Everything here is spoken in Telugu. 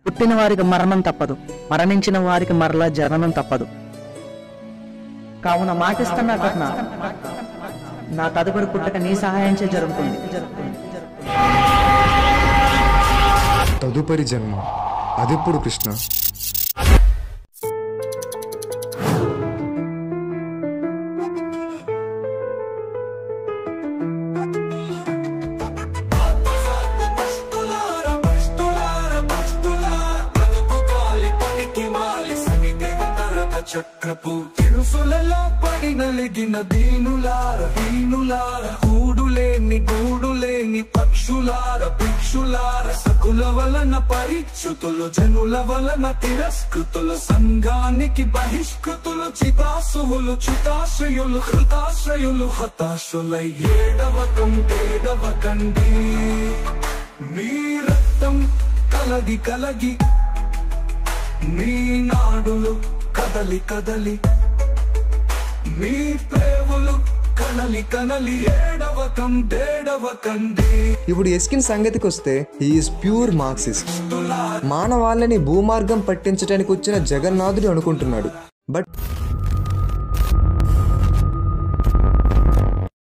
పుట్టిన వారికి మరణం తప్పదు మరణించిన వారికి మరలా జననం తప్పదు కావున మాటిస్తున్నా కర్ణ నా తదుపరి పుట్టక నీ సహాయంచే జరుగుతుంది తదుపరి జన్మ అదెప్పుడు కృష్ణ చక్రపు తిరుసులలో పడి నలిగిన దీనులార హీనులార కూడులేని గూడులేని పక్షులార భిక్షులార సకుల వలన పరిచ్యుతులు జనుల వలన తిరస్కృతులు సంఘానికి బహిష్కృతులు చితాసువులు చితాశ్రయులు కృతాశ్రయులు హతాశులై ఏడవకం ఏడవకండి మీ రక్తం కలగి కలగి మీ నాడులు కదలి కదలి మీ ప్రేములు కనలి కనలి ఏడవకం దేడవకండి ఇప్పుడు ఎస్కిన్ సంగతికి వస్తే ఈజ్ ప్యూర్ మార్క్సిస్ట్ మానవాళ్ళని భూమార్గం పట్టించడానికి వచ్చిన జగన్నాథుడు అనుకుంటున్నాడు బట్